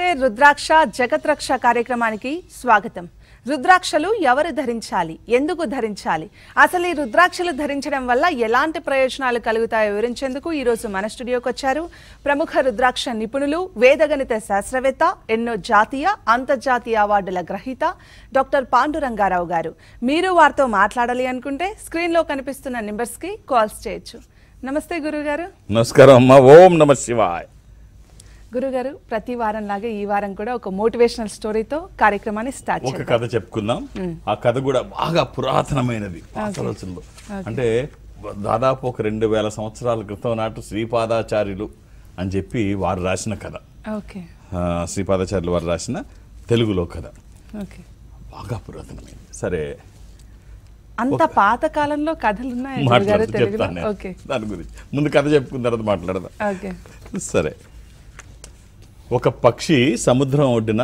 రుద్రాక్ష జగత్రక్ష కార్యక్రమానికి స్వాగతం రుద్రాక్షలు ఎవరు ధరించాలి ఎందుకు ధరించాలి అసలు ఈ రుద్రాక్షలు ధరించడం వల్ల ఎలాంటి ప్రయోజనాలు కలుగుతాయో వివరించేందుకు ఈ రోజు మన స్టూడియోకి వచ్చారు ప్రముఖ రుద్రాక్ష నిపుణులు వేదగణిత శాస్త్రవేత్త ఎన్నో జాతీయ అంతర్జాతీయ అవార్డుల గ్రహీత డాక్టర్ పాండురంగారావు గారు మీరు వారితో మాట్లాడాలి అనుకుంటే స్క్రీన్లో కనిపిస్తున్న నెంబర్స్కి కాల్స్ చేయొచ్చు నమస్తే గురుగారు నమస్కారం అమ్మా ఓం నమ శివాయ్ గురుగారు ప్రతి వారం లాగా ఈ వారం కూడా ఒక మోటివేషనల్ స్టోరీతో కార్యక్రమాన్ని స్టార్ట్ ఒక చేద్దాం కథ చెప్పుకుందాం ఆ కథ కూడా బాగా పురాతనమైనది పాత రోజుల్లో అంటే దాదాపు ఒక రెండు వేల సంవత్సరాల క్రితం నాటు శ్రీపాదాచార్యులు అని చెప్పి వారు రాసిన కథ ఓకే ఆ, శ్రీపాదాచార్యులు వారు రాసిన తెలుగులో కథ ఓకే బాగా పురాతనమైనది సరే అంత పాత కాలంలో కథలు ఉన్నాయి గురుగారు మాట్లాడుతూ తెలుగులో చెప్తాను నేను. ఓకే దాని గురించి ముందు కథ చెప్పుకున్న తర్వాత మాట్లాడదాం ఓకే సరే ఒక పక్షి సముద్రం ఒడ్డున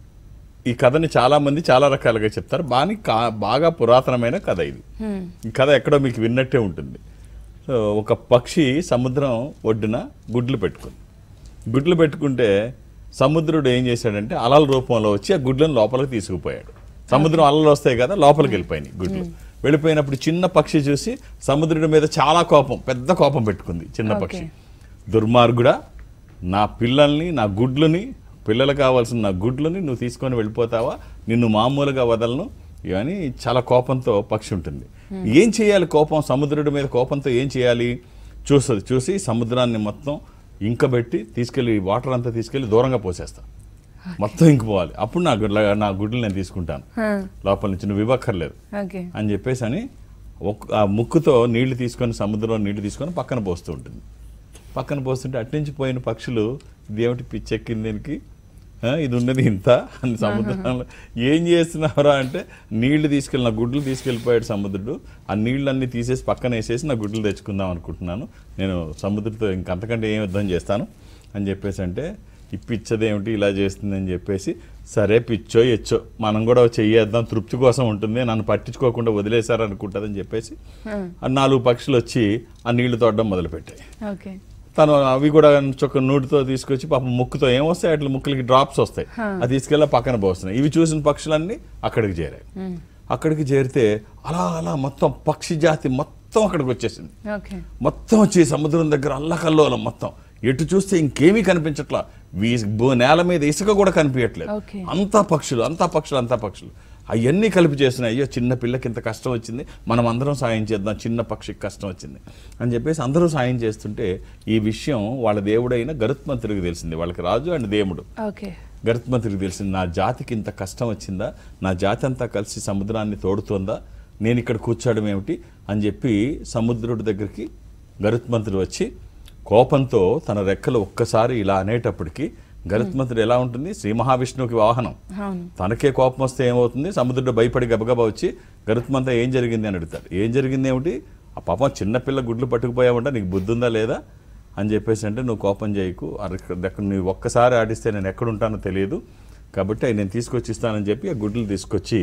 ఈ కథని చాలా మంది చాలా రకాలుగా చెప్తారు బాని కా బాగా పురాతనమైన కథ ఇది ఈ కథ ఎక్కడో మీకు విన్నట్టే ఉంటుంది సో ఒక పక్షి సముద్రం ఒడ్డున గుడ్లు పెట్టుకుంది గుడ్లు పెట్టుకుంటే సముద్రుడు ఏం చేశాడంటే అలల రూపంలో వచ్చి ఆ గుడ్లను లోపలికి తీసుకుపోయాడు సముద్రం అలలు వస్తాయి కదా లోపలికి వెళ్ళిపోయినాయి గుడ్లు వెళ్ళిపోయినప్పుడు చిన్న పక్షి చూసి సముద్రుడి మీద చాలా కోపం పెద్ద కోపం పెట్టుకుంది చిన్న పక్షి దుర్మార్గుడా నా పిల్లల్ని నా గుడ్లని పిల్లలు కావాల్సిన నా గుడ్లని నువ్వు తీసుకొని వెళ్ళిపోతావా నిన్ను మామూలుగా వదలను ఇవని చాలా కోపంతో పక్షి ఉంటుంది ఏం చేయాలి కోపం సముద్రుడి మీద కోపంతో ఏం చేయాలి చూస్తుంది చూసి సముద్రాన్ని మొత్తం ఇంకబెట్టి తీసుకెళ్ళి వాటర్ అంతా తీసుకెళ్ళి దూరంగా పోసేస్తా మొత్తం ఇంకిపోవాలి అప్పుడు నా గుడ్ల నా గుడ్లు నేను తీసుకుంటాను లోపల నుంచి నువ్వు ఇవ్వక్కర్లేదు ఓకే అని చెప్పేసి అని ఒక్- ఆ ముక్కుతో నీళ్లు తీసుకొని సముద్రంలో నీళ్లు తీసుకొని పక్కన పోస్తూ ఉంటుంది పక్కన పోస్తుంటే అట్నుంచి పోయిన పక్షులు ఇదేమిటి పిచ్చెక్కింది దీనికి ఆ, ఇది ఉన్నది ఇంత అని సముద్రంలో ఏం చేస్తున్నారా అంటే నీళ్లు తీసుకెళ్ళి నా గుడ్లు తీసుకెళ్ళిపోయాడు సముద్రుడు ఆ నీళ్ళన్నీ తీసేసి పక్కన వేసేసి నా గుడ్లు తెచ్చుకుందాం అనుకుంటున్నాను నేను సముద్రంతో ఇంకంతకంటే ఏం యుద్ధం చేస్తాను అని చెప్పేసి అంటే ఈ పిచ్చదేమిటి ఇలా చేస్తుందని చెప్పేసి సరే పిచ్చో ఎచ్చో మనం కూడా చెయ్యేద్దాం తృప్తి కోసం ఉంటుంది నన్ను పట్టించుకోకుండా వదిలేశారనుకుంటుందని చెప్పేసి ఆ నాలుగు పక్షులు వచ్చి ఆ నీళ్లు తోడడం మొదలుపెట్టాయి ఓకే తను అవి కూడా చొక్క నూటితో తీసుకొచ్చి పాపం ముక్కుతో ఏం వస్తాయి అట్లా ముక్కులకి డ్రాప్స్ వస్తాయి అది తీసుకెళ్ళి పక్కన పోస్తున్నాయి ఇవి చూసిన పక్షులన్నీ అక్కడికి చేరాయి అక్కడికి చేరితే అలా అలా మొత్తం పక్షి జాతి మొత్తం అక్కడికి వచ్చేసింది ఓకే మొత్తం వచ్చి సముద్రం దగ్గర అల్లకల్లోలం మొత్తం ఎటు చూస్తే ఇంకేమీ కనిపించట్లా వీ- భూ- నేల మీద ఇసుక కూడా కనిపించట్లేదు Okay. అంతా పక్షులు అంతా పక్షులు అంతా పక్షులు అవన్నీ కలిపి చేస్తున్నాయి అయ్యో చిన్న పిల్లకి ఇంత కష్టం వచ్చింది మనం అందరం సాయం చేద్దాం చిన్న పక్షికి కష్టం వచ్చింది అని చెప్పేసి అందరూ సాయం చేస్తుంటే ఈ విషయం వాళ్ళ దేవుడైన గరుత్మంతుడికి తెలిసింది వాళ్ళకి రాజు అండ్ దేవుడు ఓకే గరుత్మంతుడికి తెలిసింది నా జాతికి ఇంత కష్టం వచ్చిందా నా జాతి అంతా కలిసి సముద్రాన్ని తోడుతోందా నేను ఇక్కడ కూర్చోవడం ఏమిటి అని చెప్పి సముద్రుడి దగ్గరికి గరుత్మంతుడు వచ్చి కోపంతో తన రెక్కలు ఒక్కసారి ఇలా అనేటప్పటికి గరుత్మంతుడు ఎలా ఉంటుంది శ్రీ మహావిష్ణువుకి వాహనం అవును తనకే కోపం వస్తే ఏమవుతుంది సముద్రుడు భయపడి గబగబా వచ్చి గరుత్మంతా ఏం జరిగింది అని అడుగుతాడు ఏం జరిగింది ఏమిటి ఆ పాపం చిన్నపిల్ల గుడ్లు పట్టుకుపోయావంట నీకు బుద్ధి ఉందా లేదా అని చెప్పేసి అంటే నువ్వు కోపం చేయకు అక్కడ ఎక్కడ నువ్వు ఒక్కసారి ఆడిస్తే నేను ఎక్కడ ఉంటానో తెలియదు కాబట్టి అవి నేను తీసుకొచ్చి ఇస్తానని చెప్పి ఆ గుడ్లు తీసుకొచ్చి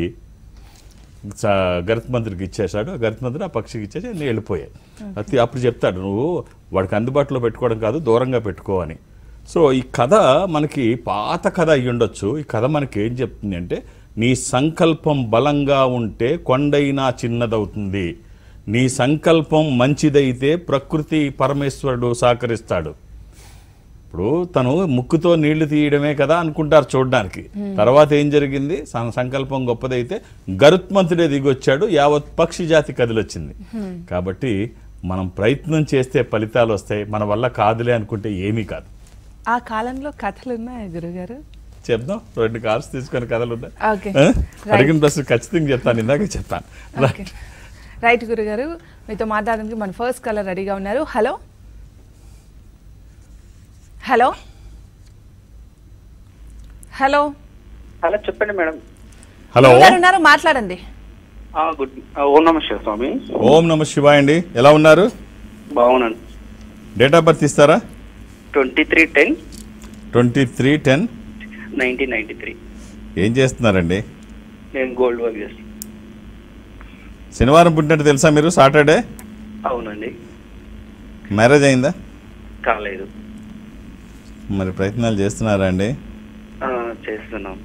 స- గరుత్మంతుడికి ఇచ్చేశాడు ఆ గరుత్మంతుడు ఆ పక్షికి ఇచ్చేసి అన్నీ వెళ్ళిపోయాయి అది అప్పుడు చెప్తాడు నువ్వు వాడికి అందుబాటులో పెట్టుకోవడం కాదు దూరంగా పెట్టుకో అని సో ఈ కథ మనకి పాత కథ అయ్యి ఉండొచ్చు ఈ కథ మనకి ఏం చెప్తుంది అంటే నీ సంకల్పం బలంగా ఉంటే కొండైనా చిన్నదవుతుంది నీ సంకల్పం మంచిదైతే ప్రకృతి పరమేశ్వరుడు సహకరిస్తాడు ఇప్పుడు తను ముక్కుతో నీళ్లు తీయడమే కదా అనుకుంటారు చూడడానికి తర్వాత ఏం జరిగింది సం- సంకల్పం గొప్పదైతే గరుత్మంతుడే దిగొచ్చాడు యావత్ పక్షి జాతి కదిలొచ్చింది కాబట్టి మనం ప్రయత్నం చేస్తే ఫలితాలు వస్తాయి మన వల్ల కాదులే అనుకుంటే ఏమీ కాదు ఆ కాలంలో కథలు ఉన్నాయి గురుగారు చెప్దాం రెండు కార్స్ తీసుకొని కథలు ఉన్నాయి ఓకే ఆ? అడిగిన ప్రశ్న ఖచ్చితంగా చెప్తాను ఇందాక చెప్తాను ఓకే రైట్ గురుగారు మీతో మాట్లాడడానికి మన ఫస్ట్ కలర్ రెడీగా ఉన్నారు హలో హలో హలో హలో చెప్పండి మేడం హలో గురుగారు ఉన్నారు మాట్లాడండి ఆ, గుడ్ ఆ, ఓం నమ శివ స్వామి ఓం నమ శివాయ అండి ఎలా ఉన్నారు బాగున్నాను డేట్ ఆఫ్ బర్త్ ఇస్తారా twenty three ten twenty three ten nineteen ninety three ఏం చేస్తున్నారండి నేను గోల్డ్ వర్క్ చేస్తాను శనివారం పుట్టినట్టు తెలుసా మీరు సాటర్డే అవునండి మ్యారేజ్ అయిందా కాలేదు మరి ప్రయత్నాలు చేస్తున్నారా అండి ఆ, చేస్తున్నాం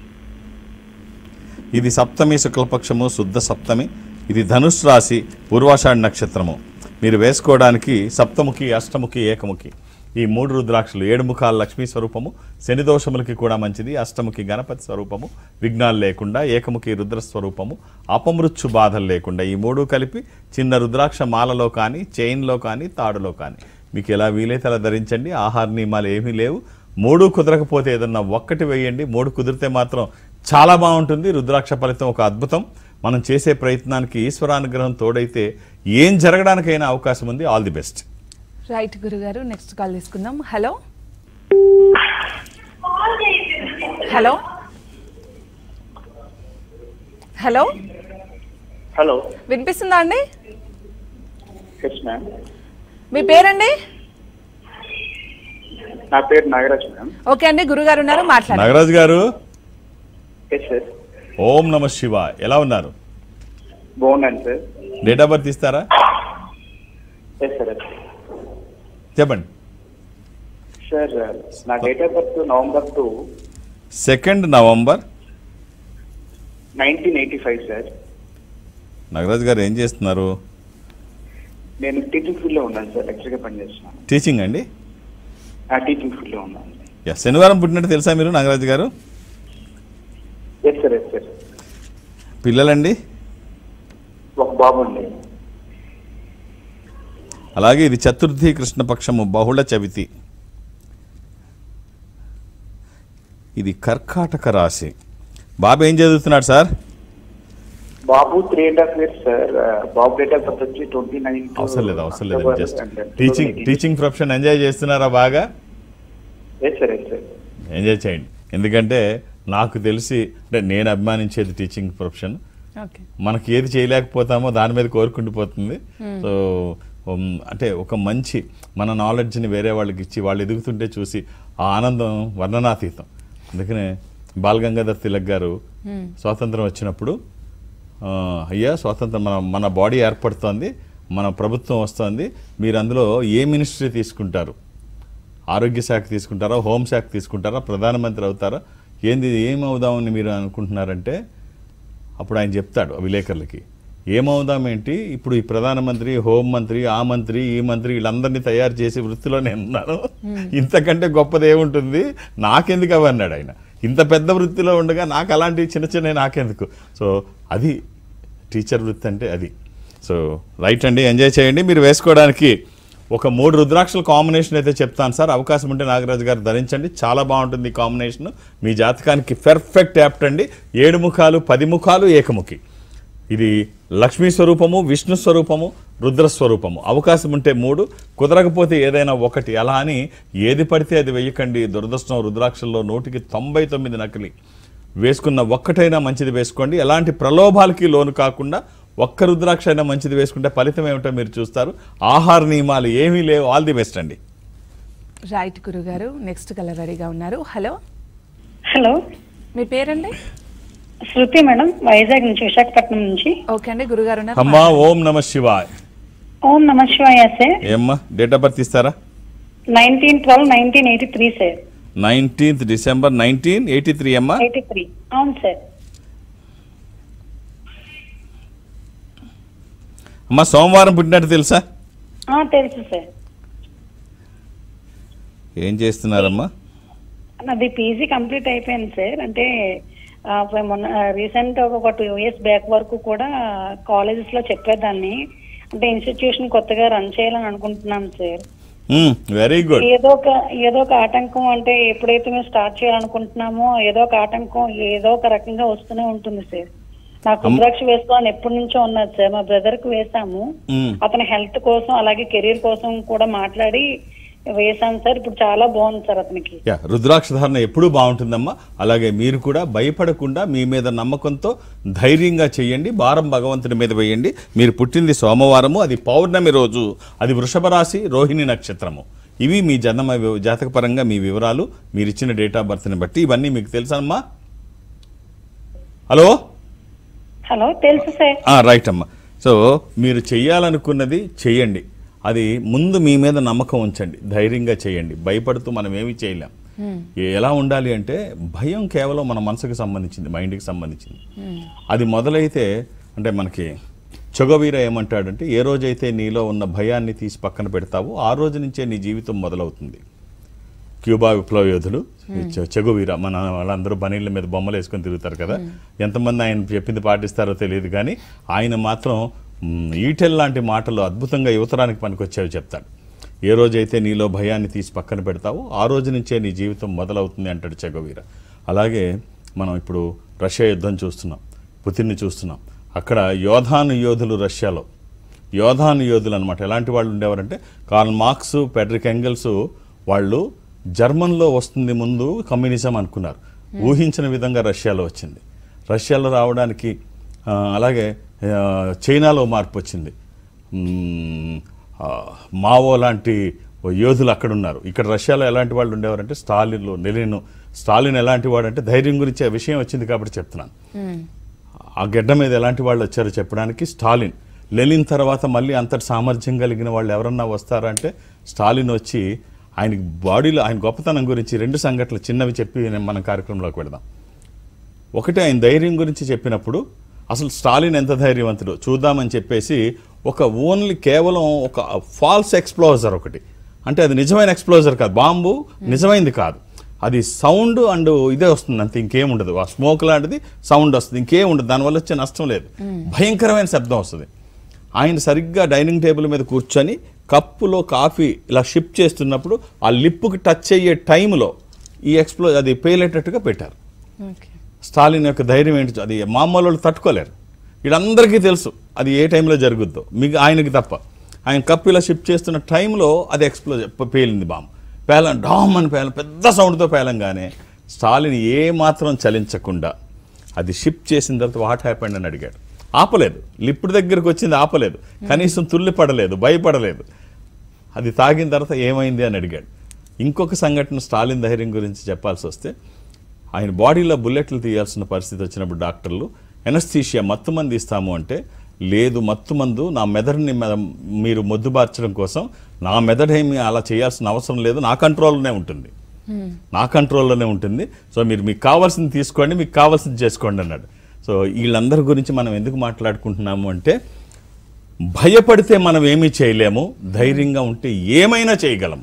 ఇది సప్తమి శుక్లపక్షము శుద్ధ సప్తమి ఇది ధనుస్ రాశి పూర్వాషాఢ నక్షత్రము మీరు వేసుకోవడానికి సప్తముఖి అష్టముఖి ఏకముఖి ఈ మూడు రుద్రాక్షలు ఏడు ముఖాల లక్ష్మీ స్వరూపము శని దోషములకి కూడా మంచిది అష్టముఖి గణపతి స్వరూపము విఘ్నాలు లేకుండా ఏకముఖి రుద్ర స్వరూపము అపమృత్యు బాధలు లేకుండా ఈ మూడు కలిపి చిన్న రుద్రాక్ష మాలలో కానీ చైన్లో కానీ తాడులో కానీ మీకు ఎలా వీలైతే అలా ధరించండి ఆహార నియమాలు ఏమీ లేవు మూడు కుదరకపోతే ఏదన్నా ఒక్కటి వేయండి మూడు కుదిరితే మాత్రం చాలా బాగుంటుంది రుద్రాక్ష ఫలితం ఒక అద్భుతం మనం చేసే ప్రయత్నానికి ఈశ్వరానుగ్రహం తోడైతే ఏం జరగడానికైనా అవకాశం ఉంది ఆల్ ది బెస్ట్ రైట్ గురుగారు నెక్స్ట్ కాల్ తీసుకుందాం హలో హలో హలో హలో వినిపిస్తుందా అండి ఎస్ మ్యామ్ మీ పేరండి నా పేరు నాగరాజ్ మ్యామ్ ఓకే అండి గురుగారు ఉన్నారు మాట్లాడండి నాగరాజు గారు ఎస్ సార్ ఓం నమ శివ ఎలా ఉన్నారు బాగున్నాను సార్ డేట్ ఆఫ్ బర్త్ ఇస్తారా ఎస్ సార్ చెప్పండి సార్ నా date of birth November two second November nineteen eighty five sir Nagaraju గారు ఏం చేస్తున్నారు నేను టీచింగ్ ఫీల్డ్లో ఉన్నాను సార్ లెక్చర్గా పనిచేస్తున్నాను టీచింగ్ అండి ఆ టీచింగ్ ఫీల్డ్లో ఉన్నాను యా శనివారం పుట్టినట్టు తెలుసా మీరు నాగరాజు గారు ఎస్ సార్ ఎస్ సార్ పిల్లలండి ఒక బాబు అండి అలాగే ఇది చతుర్థి కృష్ణపక్షము బహుళ చవితి ఇది కర్కాటక రాశి బాబు ఏం చదువుతున్నాడు సార్ బాబు three and half years sir బాబు డేట్ ఆఫ్ బర్త్ వచ్చి ట్వంటీ నైన్ అవసరం లేదు అవసరం లేదు just teaching teaching profession enjoy చేస్తున్నారా బాగా yes sir yes sir enjoy చేయండి ఎందుకంటే నాకు తెలిసి అంటే నేను అభిమానించేది టీచింగ్ ప్రొఫెషన్ ఓకే మనకి ఏది చేయలేకపోతామో దాని మీద కోరుకుండిపోతుంది సో ఉమ్, అంటే ఒక మంచి మన నాలెడ్జ్ని వేరే వాళ్ళకి ఇచ్చి వాళ్ళు ఎదుగుతుంటే చూసి ఆ ఆనందం వర్ణనాతీతం అందుకనే బాల్ గంగాధర్ తిలక్ గారు స్వాతంత్రం వచ్చినప్పుడు ఆ, అయ్యా స్వాతంత్రం మన మన బాడీ ఏర్పడుతోంది మన ప్రభుత్వం వస్తుంది మీరు అందులో ఏ మినిస్ట్రీ తీసుకుంటారు ఆరోగ్య శాఖ తీసుకుంటారా హోంశాఖ తీసుకుంటారా ప్రధానమంత్రి అవుతారా ఏంది ఏమవుదామని మీరు అనుకుంటున్నారంటే అప్పుడు ఆయన చెప్తాడు విలేకరులకి ఏమవుదాం ఏంటి ఇప్పుడు ఈ ప్రధానమంత్రి హోంమంత్రి ఆ మంత్రి ఈ మంత్రి వీళ్ళందరినీ తయారు చేసే వృత్తిలో నేను ఉన్నాను ఇంతకంటే గొప్పది ఏముంటుంది నాకెందుకు అవి అన్నాడు ఆయన ఇంత పెద్ద వృత్తిలో ఉండగా నాకు అలాంటి చిన్న చిన్న నాకెందుకు సో అది టీచర్ వృత్తి అంటే అది సో రైట్ అండి ఎంజాయ్ చేయండి మీరు వేసుకోవడానికి ఒక మూడు రుద్రాక్షల కాంబినేషన్ అయితే చెప్తాను సార్ అవకాశం ఉంటే నాగరాజు గారు ధరించండి చాలా బాగుంటుంది ఈ కాంబినేషన్ మీ జాతకానికి పెర్ఫెక్ట్ యాప్ట్ అండి ఏడు ముఖాలు పది ముఖాలు ఏకముఖి ఇది లక్ష్మీ స్వరూపము విష్ణు స్వరూపము రుద్ర స్వరూపము అవకాశం ఉంటే మూడు కుదరకపోతే ఏదైనా ఒకటి అలా అని ఏది పడితే అది వెయ్యకండి దురదృష్టం రుద్రాక్షల్లో నూటికి తొంభై తొమ్మిది నకిలీ వేసుకున్న ఒక్కటైనా మంచిది వేసుకోండి ఎలాంటి ప్రలోభాలకి లోను కాకుండా ఒక్క రుద్రాక్ష అయినా మంచిది వేసుకుంటే ఫలితం ఏమిటో మీరు చూస్తారు ఆహార నియమాలు ఏమీ లేవు ఆల్ ది బెస్ట్ అండి రైట్ గురుగారు నెక్స్ట్ కలర్ రెడీగా ఉన్నారు హలో హలో మీ పేరండి శృతి మేడం వైజాగ్ నుంచి విశాఖపట్నం నుంచి ఓకే అండి గురుగారు ఉన్నారు అమ్మా ఓం నమ శివాయ్ ఓం నమ శివాయ సార్ ఏమ్మా డేట్ ఆఫ్ బర్త్ ఇస్తారా nineteen twelve nineteen eighty three sir nineteenth December nineteen eighty three అమ్మా ఎయిటీ త్రీ అవును సార్ అమ్మా సోమవారం పుట్టినట్టు తెలుసా ఆ, తెలుసు సార్ ఏం చేస్తున్నారమ్మా నాది పీజీ కంప్లీట్ అయిపోయింది సార్ అంటే ఆ, మొన్న రీసెంట్ ఒక టూ ఇయర్స్ బ్యాక్ వరకు కూడా కాలేజెస్ లో చెప్పేదాన్ని అంటే ఇన్స్టిట్యూషన్ కొత్తగా రన్ చేయాలని అనుకుంటున్నాను సార్ వెరీ గుడ్ ఏదో ఒక ఏదో ఒక ఆటంకం అంటే ఎప్పుడైతే మేము స్టార్ట్ చేయాలనుకుంటున్నామో ఏదో ఒక ఆటంకం ఏదో ఒక రకంగా వస్తూనే ఉంటుంది సార్ నాకు రుద్రాక్ష వేసుకోవాలని ఎప్పటి నుంచో ఉన్నది సార్ మా బ్రదర్ కి వేసాము అతని హెల్త్ కోసం అలాగే కెరీర్ కోసం కూడా మాట్లాడి వేసాం సార్ ఇప్పుడు చాలా బాగుంది సార్ అతనికి యా రుద్రాక్ష ధారణ ఎప్పుడూ బాగుంటుందమ్మా అలాగే మీరు కూడా భయపడకుండా మీ మీద నమ్మకంతో ధైర్యంగా చేయండి భారం భగవంతుని మీద వేయండి మీరు పుట్టింది సోమవారము అది పౌర్ణమి రోజు అది వృషభ రాశి రోహిణి నక్షత్రము ఇవి మీ జన్మ వి- జాతకపరంగా మీ వివరాలు మీరు ఇచ్చిన డేట్ ఆఫ్ బర్త్ని బట్టి ఇవన్నీ మీకు తెలుసమ్మా హలో హలో తెలుసు సార్ ఆ, రైట్ అమ్మా సో మీరు చెయ్యాలనుకున్నది చెయ్యండి అది ముందు మీ మీద నమ్మకం ఉంచండి ధైర్యంగా చేయండి భయపడుతూ మనం ఏమీ చేయలేం ఎలా ఉండాలి అంటే భయం కేవలం మన మనసుకు సంబంధించింది మైండ్కి సంబంధించింది అది మొదలైతే అంటే మనకి చొగవీర ఏమంటాడంటే ఏ రోజైతే నీలో ఉన్న భయాన్ని తీసి పక్కన పెడతావో ఆ రోజు నుంచే నీ జీవితం మొదలవుతుంది క్యూబా విప్లవ యోధుడు చె- చెగువీర మన వాళ్ళందరూ బనీళ్ళ మీద బొమ్మలు వేసుకొని తిరుగుతారు కదా ఎంతమంది ఆయన చెప్పింది పాటిస్తారో తెలియదు కానీ ఆయన మాత్రం మ్, ఈటెల్ లాంటి మాటలు అద్భుతంగా యువతరానికి పనికొచ్చేవి చెప్తాడు ఏ రోజైతే నీలో భయాన్ని తీసి పక్కన పెడతావో ఆ రోజు నుంచే నీ జీవితం మొదలవుతుంది అంటాడు చెగవీర అలాగే మనం ఇప్పుడు రష్యా యుద్ధం చూస్తున్నాం పుతిన్ని చూస్తున్నాం అక్కడ యోధాను యోధులు రష్యాలో యోధాను యోధులు అనమాట ఎలాంటి వాళ్ళు ఉండేవారంటే కార్ల్ మార్క్స్ పెడ్రిక్ ఎంగల్స్ వాళ్ళు జర్మన్లో వస్తుంది ముందు కమ్యూనిజం అనుకున్నారు ఊహించిన విధంగా రష్యాలో వచ్చింది రష్యాలో రావడానికి ఆ, అలాగే ఆ, చైనాలో మార్పు వచ్చింది మ్మ్, ఆ, మావో లాంటి ఓ యోధులు అక్కడ ఉన్నారు ఇక్కడ రష్యాలో ఎలాంటి వాళ్ళు ఉండేవారంటే స్టాలిన్లు నెలిన్ స్టాలిన్ ఎలాంటి వాడంటే ధైర్యం గురించి ఆ విషయం వచ్చింది కాబట్టి చెప్తున్నాను ఆ గడ్డ మీద ఎలాంటి వాళ్ళు వచ్చారో చెప్పడానికి స్టాలిన్ లెనిన్ తర్వాత మళ్ళీ అంతటి సామర్థ్యం కలిగిన వాళ్ళు ఎవరన్నా వస్తారంటే స్టాలిన్ వచ్చి ఆయనకి బాడీలో ఆయన గొప్పతనం గురించి రెండు సంఘటనలు చిన్నవి చెప్పి నేను మన కార్యక్రమంలోకి వెళదాం ఒకటి ఆయన ధైర్యం గురించి చెప్పినప్పుడు అసలు స్టాలిన్ ఎంత ధైర్యవంతుడు చూద్దామని చెప్పేసి ఒక ఓన్లీ కేవలం ఒక ఫాల్స్ ఎక్స్ప్లోజర్ ఒకటి అంటే అది నిజమైన ఎక్స్ప్లోజర్ కాదు బాంబు నిజమైంది కాదు అది సౌండ్ అండ్ ఇదే వస్తుంది అంతే ఇంకేం ఉండదు ఆ స్మోక్ లాంటిది సౌండ్ వస్తుంది ఇంకేం ఉండదు దానివల్ల వచ్చే నష్టం లేదు భయంకరమైన శబ్దం వస్తుంది ఆయన సరిగ్గా డైనింగ్ టేబుల్ మీద కూర్చొని కప్పులో కాఫీ ఇలా షిప్ చేస్తున్నప్పుడు ఆ లిప్పుకి టచ్ అయ్యే టైంలో ఈ ఎక్స్ప్లో అది పేలేటట్టుగా పెట్టారు ఓకే స్టాలిన్ యొక్క ధైర్యం ఏంటి అది మామూలు వాళ్ళు తట్టుకోలేరు వీళ్ళందరికీ తెలుసు అది ఏ టైంలో జరుగుద్దో మీకు ఆయనకి తప్ప ఆయన కప్పు ఇలా షిఫ్ట్ చేస్తున్న టైంలో అది ఎక్స్ప్లోజ్ పేలింది బాంబు పేలం డామ్ అని పేలం పెద్ద సౌండ్తో పేలంగానే స్టాలిన్ ఏ మాత్రం చలించకుండా అది షిఫ్ట్ చేసిన తర్వాత వాట్ హ్యాపెండ్ అని అడిగాడు ఆపలేదు లిప్పుడు దగ్గరకు వచ్చింది ఆపలేదు కనీసం తుల్లి పడలేదు భయపడలేదు అది తాగిన తర్వాత ఏమైంది అని అడిగాడు ఇంకొక సంఘటన స్టాలిన్ ధైర్యం గురించి చెప్పాల్సి వస్తే ఆయన బాడీలో బుల్లెట్లు తీయాల్సిన పరిస్థితి వచ్చినప్పుడు డాక్టర్లు ఎనస్థీషియా మత్తు మంది ఇస్తాము అంటే లేదు మత్తు మందు నా మెదడుని మె- మీరు మొద్దుబార్చడం కోసం నా మెదడేమి అలా చేయాల్సిన అవసరం లేదు నా కంట్రోల్లోనే ఉంటుంది నా కంట్రోల్లోనే ఉంటుంది సో మీరు మీకు కావాల్సింది తీసుకోండి మీకు కావాల్సింది చేసుకోండి అన్నాడు సో వీళ్ళందరి గురించి మనం ఎందుకు మాట్లాడుకుంటున్నాము అంటే భయపడితే మనం ఏమీ చేయలేము ధైర్యంగా ఉంటే ఏమైనా చేయగలం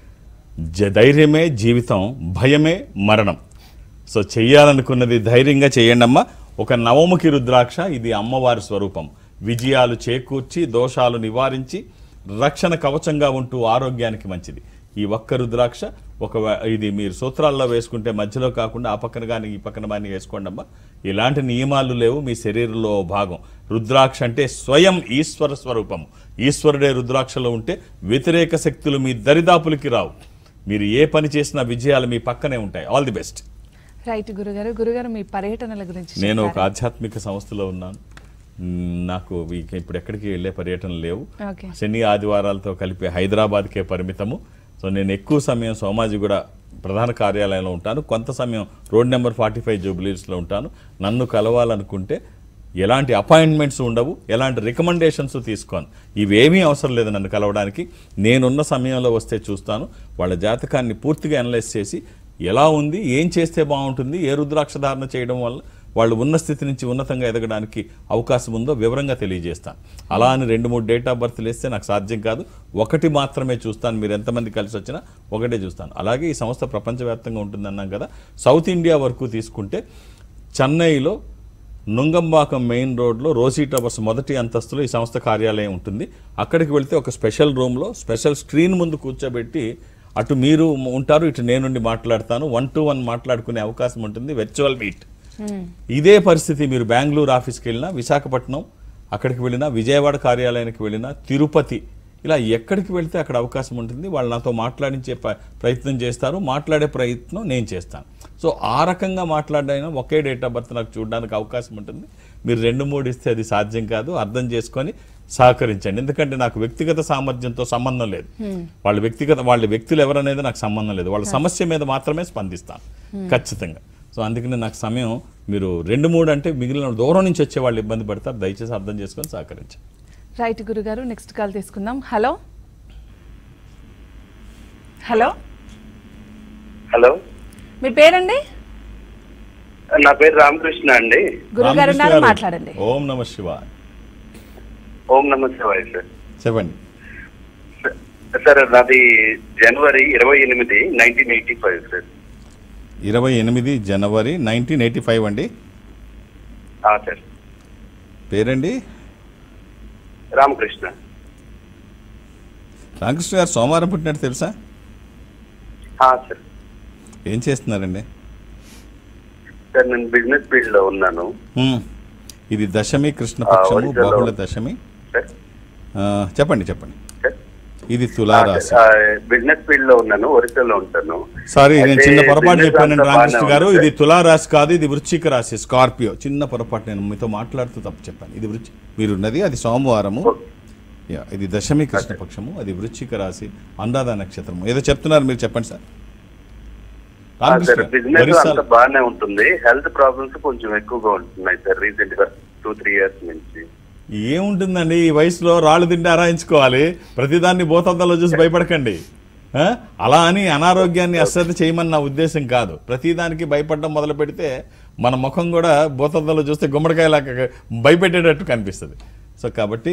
జ- ధైర్యమే జీవితం భయమే మరణం సో చెయ్యాలనుకున్నది ధైర్యంగా చేయండి అమ్మా ఒక నవముఖి రుద్రాక్ష ఇది అమ్మవారి స్వరూపం విజయాలు చేకూర్చి దోషాలు నివారించి రక్షణ కవచంగా ఉంటూ ఆరోగ్యానికి మంచిది ఈ ఒక్క రుద్రాక్ష ఒక ఇది మీరు సూత్రాల్లో వేసుకుంటే మధ్యలో కాకుండా ఆ పక్కన కానీ ఈ పక్కన కానీ వేసుకోండి అమ్మా ఇలాంటి నియమాలు లేవు మీ శరీరంలో ఓ భాగం రుద్రాక్ష అంటే స్వయం ఈశ్వర స్వరూపం ఈశ్వరుడే రుద్రాక్షలో ఉంటే వ్యతిరేక శక్తులు మీ దరిదాపులకి రావు మీరు ఏ పని చేసినా విజయాలు మీ పక్కనే ఉంటాయి ఆల్ ది బెస్ట్ రైట్ గురుగారు గురుగారు మీ పర్యటనల గురించి నేను ఒక చెప్తారా? ఆధ్యాత్మిక సంస్థలో ఉన్నాను మ్, నాకు ఇక ఇప్పుడు ఎక్కడికి వెళ్ళే పర్యటనలు లేవు ఓకే శని ఆదివారాలతో కలిపి హైదరాబాద్కే పరిమితము సో నేను ఎక్కువ సమయం సోమాజిగూడ ప్రధాన కార్యాలయంలో ఉంటాను కొంత సమయం రోడ్ నెంబర్ ఫార్టీ ఫైవ్ జూబ్లీస్లో ఉంటాను నన్ను కలవాలనుకుంటే ఎలాంటి అపాయింట్మెంట్స్ ఉండవు ఎలాంటి రికమెండేషన్స్ తీసుకోను ఇవేమీ అవసరం లేదు నన్ను కలవడానికి నేనున్న సమయంలో వస్తే చూస్తాను వాళ్ళ జాతకాన్ని పూర్తిగా అనలైజ్ చేసి ఎలా ఉంది ఏం చేస్తే బాగుంటుంది ఏ రుద్రాక్ష ధారణ చేయడం వల్ల వాళ్ళు ఉన్న స్థితి నుంచి ఉన్నతంగా ఎదగడానికి అవకాశం ఉందో వివరంగా తెలియజేస్తాను అలా అని రెండు మూడు డేట్ ఆఫ్ బర్త్లు వేస్తే నాకు సాధ్యం కాదు ఒకటి మాత్రమే చూస్తాను మీరు ఎంతమంది కలిసి వచ్చినా ఒకటే చూస్తాను అలాగే ఈ సంస్థ ప్రపంచవ్యాప్తంగా ఉంటుందన్నాం కదా సౌత్ ఇండియా వరకు తీసుకుంటే చెన్నైలో నుంగంబాకం మెయిన్ రోడ్లో రోసీ టవర్స్ మొదటి అంతస్తులో ఈ సంస్థ కార్యాలయం ఉంటుంది అక్కడికి వెళ్తే ఒక స్పెషల్ రూమ్లో స్పెషల్ స్క్రీన్ ముందు కూర్చోబెట్టి అటు మీరు ఉంటారు ఇటు నేనుండి మాట్లాడతాను వన్ టు వన్ మాట్లాడుకునే అవకాశం ఉంటుంది వర్చువల్ మీట్ ఇదే పరిస్థితి మీరు బెంగళూరు ఆఫీస్కి వెళ్ళినా విశాఖపట్నం అక్కడికి వెళ్ళినా విజయవాడ కార్యాలయానికి వెళ్ళినా తిరుపతి ఇలా ఎక్కడికి వెళ్తే అక్కడ అవకాశం ఉంటుంది వాళ్ళు నాతో మాట్లాడించే ప- ప్రయత్నం చేస్తారు మాట్లాడే ప్రయత్నం నేను చేస్తాను సో ఆ రకంగా మాట్లాడైనా ఒకే డేట్ ఆఫ్ బర్త్ నాకు చూడడానికి అవకాశం ఉంటుంది మీరు రెండు మూడు ఇస్తే అది సాధ్యం కాదు అర్థం చేసుకొని సహకరించండి ఎందుకంటే నాకు వ్యక్తిగత సామర్థ్యంతో సంబంధం లేదు వాళ్ళ వ్యక్తిగత వాళ్ళ వ్యక్తులు ఎవరనేది నాకు సంబంధం లేదు వాళ్ళ సమస్య మీద మాత్రమే స్పందిస్తాను ఖచ్చితంగా సో అందుకని నాకు సమయం మీరు రెండు మూడు అంటే మిగిలిన దూరం నుంచి వచ్చే వాళ్ళు ఇబ్బంది పడతారు దయచేసి అర్థం చేసుకొని సహకరించండి రైట్ గురుగారు నెక్స్ట్ కాల్ తీసుకుందాం హలో హలో హలో మీ పేరండి నా పేరు రామకృష్ణ అండి గురుగారు రామకృష్ణ ఉన్నారు గారు, మాట్లాడండి ఓం నమ శివ ఓం నమ శివాయ సార్ చెప్పండి సార్ నాది జనవరి ఇరవై ఎనిమిది నైన్టీన్ ఎయిటీ ఫైవ్ సార్ ఇరవై ఎనిమిది జనవరి నైన్టీన్ ఎయిటీ ఫైవ్ అండి ఆ, సార్ పేరండి రామకృష్ణ రామకృష్ణ గారు సోమవారం పుట్టినట్టు తెలుసా ఆ, సార్ ఏం చేస్తున్నారండి సార్ నేను బిజినెస్ ఫీల్డ్ లో ఉన్నాను హ్మ్. ఇది దశమి కృష్ణపక్షము ఒరిస్సాలో. బాహుళ దశమి సార్ ఆ, చెప్పండి చెప్పండి సార్ ఇది తులారాశి బిజినెస్ ఫీల్డ్ లో ఉన్నాను ఒరిస్సాలో ఉంటాను సారీ నేను అయితే చిన్న పొరపాటు business చెప్పానండి అంతా రామకృష్ణ బాగానే గారు ఉంది ఇది సార్. తులారాశి కాదు ఇది వృశ్చిక రాశి స్కార్పియో చిన్న పొరపాటు నేను మీతో మాట్లాడుతూ తప్పు చెప్పాను ఇది వృచ్చి మీరున్నది అది సోమవారము యా, ఇది దశమి కృష్ణపక్షము అది వృశ్చిక రాశి అనురాధ నక్షత్రము ఏదో చెప్తున్నారు మీరు చెప్పండి సార్ ఆ, రామకృష్ణ సార్ గారు, బిజినెస్ ఒరిస్సాలో- అంతా బాగానే ఉంటుంది హెల్త్ ప్రాబ్లమ్స్ కొంచెం ఎక్కువగా ఉంటున్నాయి సార్ రీసెంట్ గా టూ త్రీ ఇయర్స్ నుంచి ఏముంటుందండి ఈ వయసులో రాళ్ళు తిండి ఆరాయించుకోవాలి ప్రతిదాన్ని భూతద్దంలో చూసి భయపడకండి ఆ? అలా అని అనారోగ్యాన్ని అశ్రద్ధ చేయమని నా ఉద్దేశం కాదు ప్రతిదానికి భయపడడం మొదలు పెడితే మన ముఖం కూడా భూతద్దంలో చూస్తే గుమ్మడికాయలాగా భయపెట్టేటట్టు కనిపిస్తుంది సో కాబట్టి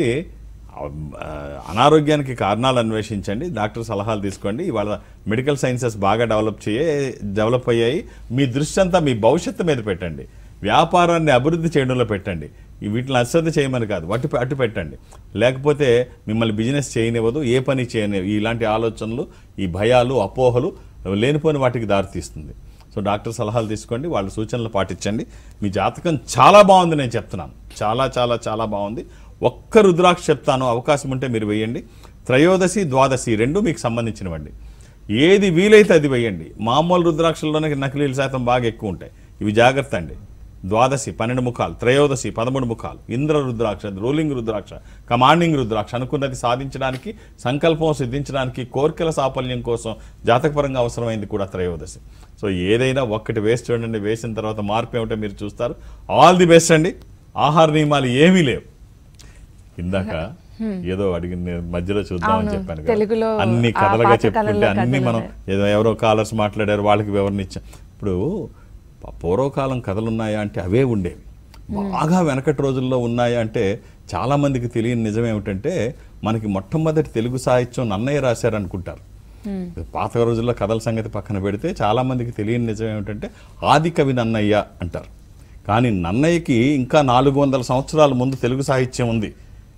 ఆ, అనారోగ్యానికి కారణాలు అన్వేషించండి డాక్టర్ సలహాలు తీసుకోండి ఇవాళ మెడికల్ సైన్సెస్ బాగా డెవలప్ చేయే డెవలప్ అయ్యాయి మీ దృష్టి అంతా మీ భవిష్యత్తు మీద పెట్టండి వ్యాపారాన్ని అభివృద్ధి చేయడంలో పెట్టండి ఈ వీటిని అశ్రద్ధ చేయమని కాదు అటు అటు పెట్టండి లేకపోతే మిమ్మల్ని బిజినెస్ చేయనివ్వదు ఏ పని చేయనివ్వదు ఇలాంటి ఆలోచనలు ఈ భయాలు అపోహలు లేనిపోని వాటికి దారితీస్తుంది సో డాక్టర్ సలహాలు తీసుకోండి వాళ్ళ సూచనలు పాటించండి మీ జాతకం చాలా బాగుంది నేను చెప్తున్నాను చాలా చాలా చాలా బాగుంది ఒక్క రుద్రాక్ష చెప్తాను అవకాశం ఉంటే మీరు వేయండి త్రయోదశి ద్వాదశి రెండు మీకు సంబంధించినవండి ఏది వీలైతే అది వేయండి మామూలు రుద్రాక్షల్లోనే నకిలీల శాతం బాగా ఎక్కువ ఉంటాయి ఇవి జాగ్రత్త అండి ద్వాదశి పన్నెండు ముఖాలు త్రయోదశి పదమూడు ముఖాలు ఇంద్ర రుద్రాక్ష రూలింగ్ రుద్రాక్ష కమాండింగ్ రుద్రాక్ష అనుకున్నది సాధించడానికి సంకల్పం సిద్ధించడానికి కోరికల సాఫల్యం కోసం జాతకపరంగా అవసరమైంది కూడా త్రయోదశి సో ఏదైనా ఒక్కటి వేసి చూడండి వేసిన తర్వాత మార్పు ఏమిటో మీరు చూస్తారు ఆల్ ది బెస్ట్ అండి ఆహార నియమాలు ఏమీ లేవు ఇందాక ఏదో అడిగిన నేను మధ్యలో చూద్దామని అవును, చెప్పాను కదా. తెలుగులో అన్ని ఆ కథలుగా పాత చెప్పుకుంటే కథల్లో అన్ని కథలు మనం ఉన్నాయి. ఏదో ఎవరో కాలర్స్ మాట్లాడారు వాళ్ళకి వివరణ ఇచ్చాం ఇప్పుడు ప- పూర్వకాలం కథలు ఉన్నాయా అంటే అవే ఉండేవి బాగా వెనకటి రోజుల్లో ఉన్నాయా అంటే చాలా మందికి తెలియని నిజం ఏమిటంటే మనకి మొట్టమొదటి తెలుగు సాహిత్యం నన్నయ్య రాశారు అనుకుంటారు పాత రోజుల్లో కథల సంగతి పక్కన పెడితే చాలా మందికి తెలియని నిజం ఏమిటంటే ఆది కవి నన్నయ్య అంటారు కానీ నన్నయ్యకి ఇంకా నాలుగు వందల సంవత్సరాల ముందు తెలుగు సాహిత్యం ఉంది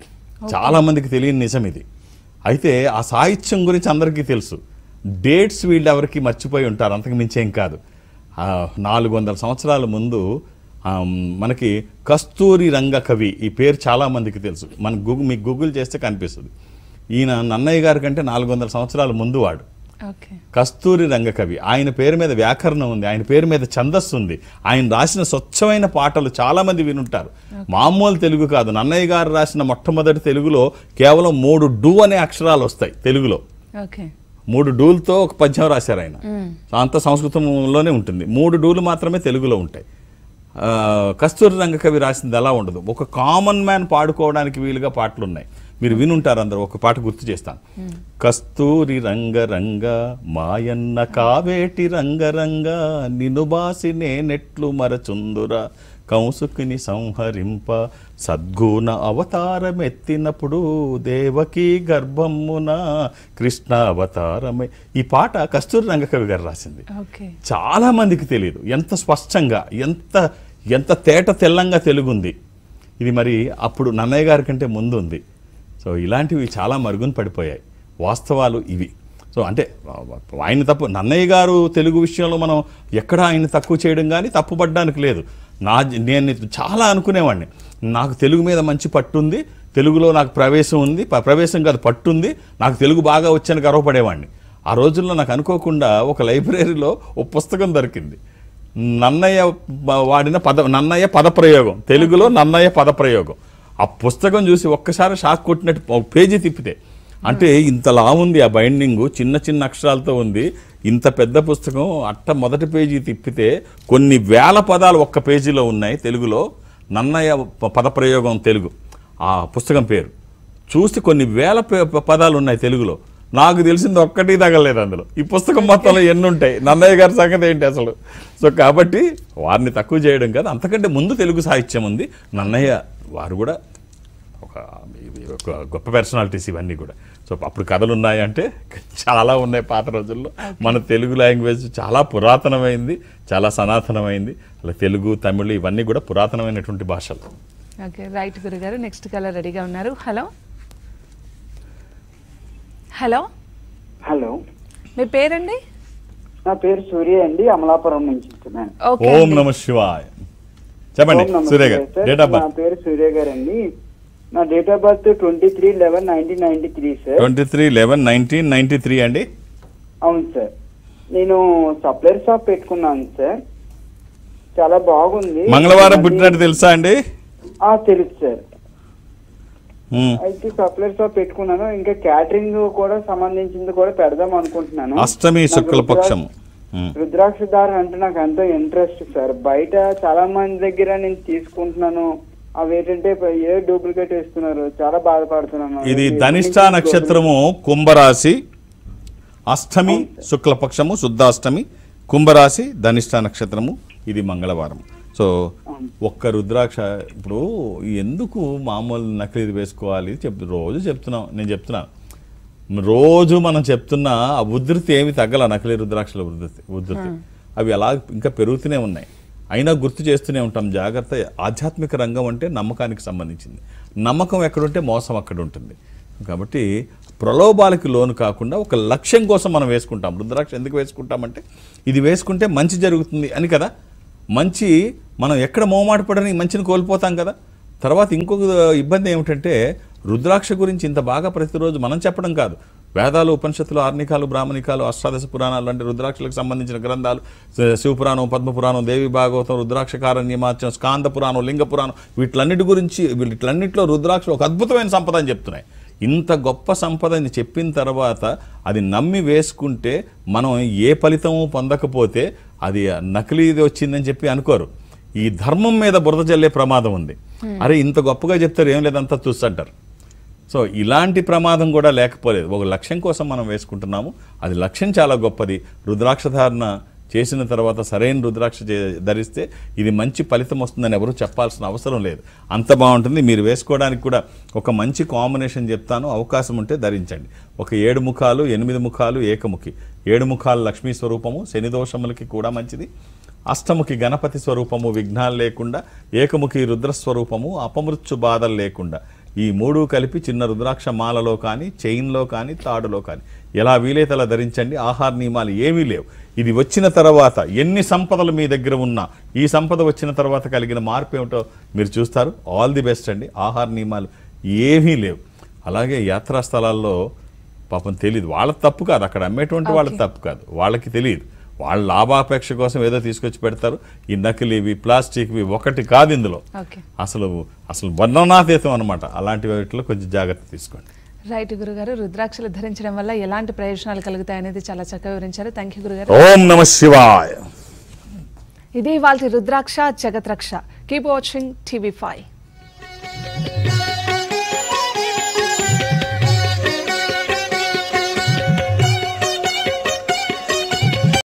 చాలా మందికి తెలియని నిజం ఇది అయితే ఆ సాహిత్యం గురించి అందరికీ తెలుసు డేట్స్ వీళ్ళు ఎవరికి మర్చిపోయి ఉంటారు అంతకు మించేం కాదు ఆ, నాలుగు వందల సంవత్సరాల ముందు ఆ, మనకి కస్తూరి రంగ కవి ఈ పేరు చాలా మందికి తెలుసు మన గూగుల్ మీకు గూగుల్ చేస్తే కనిపిస్తుంది ఈయన నన్నయ్య గారి కంటే నాలుగు వందల సంవత్సరాల ముందు వాడు ఓకే కస్తూరి రంగకవి ఆయన పేరు మీద వ్యాకరణం ఉంది ఆయన పేరు మీద ఛందస్సు ఉంది ఆయన రాసిన స్వచ్ఛమైన పాటలు చాలా మంది వినుంటారు మామూలు తెలుగు కాదు నన్నయ్య గారు రాసిన మొట్టమొదటి తెలుగులో కేవలం మూడు డు అనే అక్షరాలు వస్తాయి తెలుగులో ఓకే మూడు డూలతో ఒక పద్యం రాశారు ఆయన అంత సంస్కృతంలోనే ఉంటుంది మూడు డూలు మాత్రమే తెలుగులో ఉంటాయి ఆ, కస్తూరి రంగకవి రాసింది అలా ఉండదు ఒక కామన్ మ్యాన్ పాడుకోవడానికి వీలుగా పాటలు ఉన్నాయి మీరు వినుంటారు అందరూ ఒక పాట గుర్తు చేస్తాను కస్తూరి రంగ రంగ మాయన్న కావేటి రంగ రంగ నిను బాసి నేనెట్లు మరచుందురా కంసుకుని సంహరింప సద్గుణ అవతారమెత్తినప్పుడు దేవకి గర్భమున కృష్ణ అవతారమే ఈ పాట కస్తూరి రంగకవి గారు రాసింది ఓకే చాలా మందికి తెలియదు ఎంత స్పష్టంగా ఎంత ఎంత తేట తెల్లంగా తెలుగుంది ఇది మరి అప్పుడు నన్నయ్య గారి కంటే ముందు ఉంది సో ఇలాంటివి చాలా మరుగున పడిపోయాయి వాస్తవాలు ఇవి సో అంటే ఆయన తప్పు నన్నయ్య గారు తెలుగు విషయంలో మనం ఎక్కడ ఆయన తక్కువ చేయడం కానీ తప్పుపడడానికి లేదు నా నేను చాలా అనుకునేవాడిని నాకు తెలుగు మీద మంచి పట్టుంది తెలుగులో నాకు ప్రవేశం ఉంది ప- ప్రవేశం కాదు పట్టుంది నాకు తెలుగు బాగా వచ్చని గర్వపడేవాడిని ఆ రోజుల్లో నాకు అనుకోకుండా ఒక లైబ్రరీలో ఒక పుస్తకం దొరికింది నన్నయ్య బ- వాడిన పద నన్నయ్య పదప్రయోగం తెలుగులో నన్నయ్య పదప్రయోగం ఆ పుస్తకం చూసి ఒక్కసారి షాక్ కొట్టినట్టు ఒక పేజీ తిప్పితే అంటే ఇంతలా ఉంది ఆ బైండింగ్ చిన్న చిన్న అక్షరాలతో ఉంది ఇంత పెద్ద పుస్తకం అట్ట మొదటి పేజీ తిప్పితే కొన్ని వేల పదాలు ఒక్క పేజీలో ఉన్నాయి తెలుగులో నన్నయ్య ప- పదప్రయోగం తెలుగు ఆ పుస్తకం పేరు చూసి కొన్ని వేల పే- పదాలు ఉన్నాయి తెలుగులో నాకు తెలిసింది ఒక్కటి తగలేదు అందులో ఈ పుస్తకం మొత్తంలో ఎన్ని ఉంటాయి నన్నయ్య గారి సంగతి ఏంటి అసలు సో కాబట్టి వారిని తక్కువ చేయడం కాదు అంతకంటే ముందు తెలుగు సాహిత్యం ఉంది నన్నయ్య వారు కూడా ఒక ఇవి ఒక గొప్ప పర్సనాలిటీస్ ఇవన్నీ కూడా సో అప్పుడు కథలు ఉన్నాయంటే చాలా ఉన్నాయి పాత రోజుల్లో మన తెలుగు లాంగ్వేజ్ చాలా పురాతనమైంది చాలా సనాతనమైంది అలా తెలుగు తమిళ్ ఇవన్నీ కూడా పురాతనమైనటువంటి భాషలు ఓకే రైట్ గురుగారు నెక్స్ట్ కలర్ రెడీగా ఉన్నారు హలో హలో హలో మీ పేరండి నా పేరు సూర్య అండి అమలాపురం నుంచి ఇస్తున్నాను ఓకే ఓం అండి. నమ శివాయ చెప్పండి ఓం నమస్తే Surya garu sir. Date of నా బర్త్ పేరు సూర్య గారు అండి నా date of birth twenty three eleven nineteen ninety three sir twenty three eleven nineteen ninety three అండి అవును సార్ నేను సప్లైర్ షాప్ పెట్టుకున్నాను సార్ చాలా బాగుంది మంగళవారం మళ్ళీ- పుట్టినట్టు తెలుసా అండి ఆ, తెలుసు సార్ ఉమ్. అయితే సప్లైర్ షాప్ పెట్టుకున్నాను ఇంకా క్యాటరింగ్ కూడా సంబంధించింది కూడా పెడదాం అనుకుంటున్నాను అష్టమి నాకు శుక్లపక్షం ఉమ్. రుద్రాక్ష దార అంటే నాకు ఎంతో ఇంట్రెస్ట్ సార్ బయట చాలా మంది దగ్గర నేను తీసుకుంటున్నాను అవి ఏంటంటే ఏ డూప్లికేట్ ఇస్తున్నారు చాలా బాధపడుతున్నాను ఇది ధనిష్ట నక్షత్రము కుంభరాశి అష్టమి శుక్లపక్షము శుద్ధాష్టమి కుంభరాశి ధనిష్ట నక్షత్రము ఇది మంగళవారం సో ఒక్క రుద్రాక్ష ఇప్పుడు ఎందుకు మామూలు నకిలీ వేసుకోవాలి చెప్ రోజు చెప్తున్నాం నేను చెప్తున్నాను రోజు మనం చెప్తున్న ఆ ఉధృతి ఏమి తగ్గల నకిలీ రుద్రాక్షల ఉధృతి ఉధృతి అవి అలా ఇంకా పెరుగుతూనే ఉన్నాయి అయినా గుర్తు చేస్తూనే ఉంటాం జాగ్రత్త ఆధ్యాత్మిక రంగం అంటే నమ్మకానికి సంబంధించింది నమ్మకం ఎక్కడుంటే మోసం అక్కడ ఉంటుంది కాబట్టి ప్రలోభాలకి లోను కాకుండా ఒక లక్ష్యం కోసం మనం వేసుకుంటాం రుద్రాక్ష ఎందుకు వేసుకుంటామంటే ఇది వేసుకుంటే మంచి జరుగుతుంది అని కదా మంచి మనం ఎక్కడ మోమాట పడని మంచిని కోల్పోతాం కదా తర్వాత ఇంకొక ఇబ్బంది ఏమిటంటే రుద్రాక్ష గురించి ఇంత బాగా ప్రతిరోజు మనం చెప్పడం కాదు వేదాలు ఉపనిషత్తులు ఆర్నికాలు బ్రాహ్మణికాలు అష్టాదశ పురాణాలు లాంటి రుద్రాక్షలకు సంబంధించిన గ్రంథాలు శ- శివపురాణం పద్మపురాణం దేవి భాగవతం రుద్రాక్షకారణ్యమాచం స్కాంద పురాణం లింగ పురాణం వీటిలన్నిటి గురించి వీటిలన్నిటిలో రుద్రాక్ష ఒక అద్భుతమైన సంపద అని చెప్తున్నాయి ఇంత గొప్ప సంపదని చెప్పిన తర్వాత అది నమ్మి వేసుకుంటే మనం ఏ ఫలితము పొందకపోతే అది నకిలీది వచ్చిందని చెప్పి అనుకోరు ఈ ధర్మం మీద బురద జల్లే ప్రమాదం ఉంది అరే ఇంత గొప్పగా చెప్తారు ఏం లేదంతా చూస్తుంటారు సో ఇలాంటి ప్రమాదం కూడా లేకపోలేదు ఒక లక్ష్యం కోసం మనం వేసుకుంటున్నాము అది లక్ష్యం చాలా గొప్పది రుద్రాక్ష ధారణ చేసిన తర్వాత సరైన రుద్రాక్ష చే- ధరిస్తే ఇది మంచి ఫలితం వస్తుందని ఎవరు చెప్పాల్సిన అవసరం లేదు అంత బాగుంటుంది మీరు వేసుకోవడానికి కూడా ఒక మంచి కాంబినేషన్ చెప్తాను అవకాశం ఉంటే ధరించండి ఒక ఏడు ముఖాలు ఎనిమిది ముఖాలు ఏకముఖి ఏడు ముఖాలు లక్ష్మీ స్వరూపము శని దోషములకి కూడా మంచిది అష్టముఖి గణపతి స్వరూపము విఘ్నాలు లేకుండా ఏకముఖి రుద్రస్వరూపము అపమృత్యు బాధలు లేకుండా ఈ మూడు కలిపి చిన్న రుద్రాక్ష మాలలో కానీ చైన్లో కానీ తాడులో కానీ ఎలా వీలైతే అలా ధరించండి ఆహార నియమాలు ఏమీ లేవు ఇది వచ్చిన తర్వాత ఎన్ని సంపదలు మీ దగ్గర ఉన్నా ఈ సంపద వచ్చిన తర్వాత కలిగిన మార్పు ఏమిటో మీరు చూస్తారు ఆల్ ది బెస్ట్ అండి ఆహార నియమాలు ఏమీ లేవు అలాగే యాత్రా స్థలాల్లో పాపం తెలియదు వాళ్ళ తప్పు కాదు అక్కడ అమ్మేటువంటి వాళ్ళ తప్పు కాదు వాళ్ళకి తెలియదు వాళ్ళ లాభాపేక్ష కోసం ఏదో తీసుకొచ్చి పెడతారు ఈ నకిలీవి ప్లాస్టిక్వి ఒకటి కాదు ఇందులో ఓకే అసలు అసలు వర్ణనాతీతం అనమాట అలాంటి వాటిలో కొంచెం జాగ్రత్త తీసుకోండి రైట్ గురుగారు రుద్రాక్షలు ధరించడం వల్ల ఎలాంటి ప్రయోజనాలు కలుగుతాయి అనేది చాలా చక్కగా వివరించారు థ్యాంక్ యూ గురుగారు ఓం నమ శివాయ ఇది వాళ్ళ రుద్రాక్ష జగత్రక్ష కీప్ వాచింగ్ టీవీ ఫైవ్